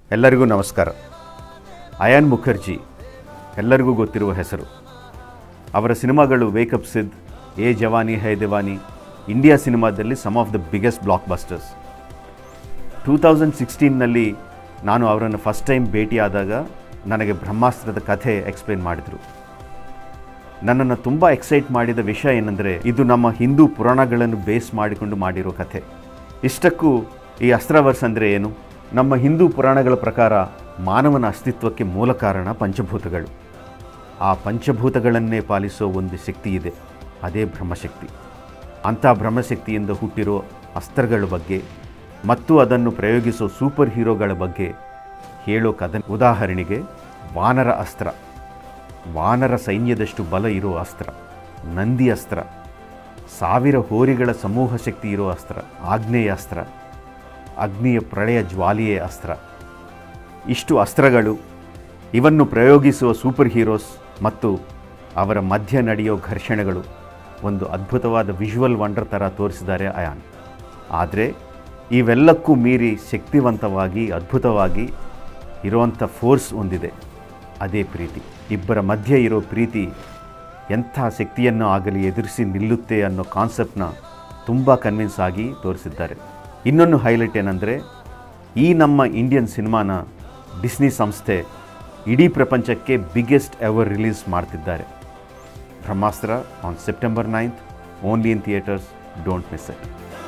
ಎಲ್ಲರಿಗೂ ನಮಸ್ಕಾರ ಅಯಾನ್ ಮುಖರ್ಜಿ ಎಲ್ಲರಿಗೂ ಗೊತ್ತಿರುವ ಹೆಸರು ಅವರ ಸಿನಿಮಾಗಳು wake up Sid Yeh Jawani Hai Deewani India ಸಿನಿಮಾದಲ್ಲಿ some of the biggest blockbusters two thousand ಸಿಕ್ಸ್ಟೀನ್ನಲ್ಲಿ ನಾನು ಅವರನ್ನು ಫಸ್ಟ್ ಟೈಮ್ ಭೇಟಿಯಾದಾಗ ನನಗೆ ಬ್ರಹ್ಮಾಸ್ತ್ರದ ಕಥೆ ಎಕ್ಸ್ಪ್ಲೇನ್ ಮಾಡಿದರು ನನ್ನನ್ನು ತುಂಬ ಎಕ್ಸೈಟ್ ಮಾಡಿದ ವಿಷಯ ಏನಂದರೆ ಇದು ನಮ್ಮ ಹಿಂದೂ ಪುರಾಣಗಳನ್ನು ಬೇಸ್ ಮಾಡಿಕೊಂಡು ಮಾಡಿರೋ ಕಥೆ ಇಷ್ಟಕ್ಕೂ ಈ ಅಸ್ತ್ರವರ್ಸ್ ಅಂದರೆ ಏನು ನಮ್ಮ ಹಿಂದೂ ಪುರಾಣಗಳ ಪ್ರಕಾರ ಮಾನವನ ಅಸ್ತಿತ್ವಕ್ಕೆ ಮೂಲ ಕಾರಣ ಪಂಚಭೂತಗಳು ಆ ಪಂಚಭೂತಗಳನ್ನೇ ಪಾಲಿಸೋ ಒಂದು ಶಕ್ತಿ ಇದೆ ಅದೇ ಬ್ರಹ್ಮಶಕ್ತಿ ಅಂಥ ಬ್ರಹ್ಮಶಕ್ತಿಯಿಂದ ಹುಟ್ಟಿರೋ ಅಸ್ತ್ರಗಳ ಬಗ್ಗೆ ಮತ್ತು ಅದನ್ನು ಪ್ರಯೋಗಿಸೋ ಸೂಪರ್ ಹೀರೋಗಳ ಬಗ್ಗೆ ಹೇಳೋ ಕದ ಉದಾಹರಣೆಗೆ ವಾನರ ಅಸ್ತ್ರ ವಾನರ ಸೈನ್ಯದಷ್ಟು ಬಲ ಇರೋ ಅಸ್ತ್ರ ನಂದಿ ಅಸ್ತ್ರ ಸಾವಿರ ಹೋರಿಗಳ ಸಮೂಹ ಶಕ್ತಿ ಇರೋ ಅಸ್ತ್ರ ಆಗ್ನೇಯ ಅಸ್ತ್ರ ಅಗ್ನಿಯ ಪ್ರಳಯ ಜ್ವಾಲಿಯೇ ಅಸ್ತ್ರ ಇಷ್ಟು ಅಸ್ತ್ರಗಳು ಇವನ್ನು ಪ್ರಯೋಗಿಸುವ ಸೂಪರ್ ಹೀರೋಸ್ ಮತ್ತು ಅವರ ಮಧ್ಯ ನಡೆಯೋ ಘರ್ಷಣೆಗಳು ಒಂದು ಅದ್ಭುತವಾದ ವಿಜುವಲ್ ವಂಡರ್ ಥರ ತೋರಿಸಿದ್ದಾರೆ ಅಯಾನ್ ಆದರೆ ಇವೆಲ್ಲಕ್ಕೂ ಮೀರಿ ಶಕ್ತಿವಂತವಾಗಿ ಅದ್ಭುತವಾಗಿ ಇರುವಂಥ ಫೋರ್ಸ್ ಒಂದಿದೆ ಅದೇ ಪ್ರೀತಿ ಇಬ್ಬರ ಮಧ್ಯೆ ಇರೋ ಪ್ರೀತಿ ಎಂಥ ಶಕ್ತಿಯನ್ನು ಆಗಲಿ ಎದುರಿಸಿ ನಿಲ್ಲುತ್ತೆ ಅನ್ನೋ ಕಾನ್ಸೆಪ್ಟ್ನ ತುಂಬ ಕನ್ವಿನ್ಸ್ ಆಗಿ ತೋರಿಸಿದ್ದಾರೆ ಇನ್ನೊಂದು ಹೈಲೈಟ್ ಏನಂದರೆ ಈ ನಮ್ಮ ಇಂಡಿಯನ್ ಸಿನಿಮಾನ ಡಿಸ್ನಿ ಸಂಸ್ಥೆ ಇಡೀ ಪ್ರಪಂಚಕ್ಕೆ ಬಿಗ್ಗೆಸ್ಟ್ ಎವರ್ ರಿಲೀಸ್ ಮಾಡ್ತಿದ್ದಾರೆ Brahmastra on September ninth only in theatres don't miss it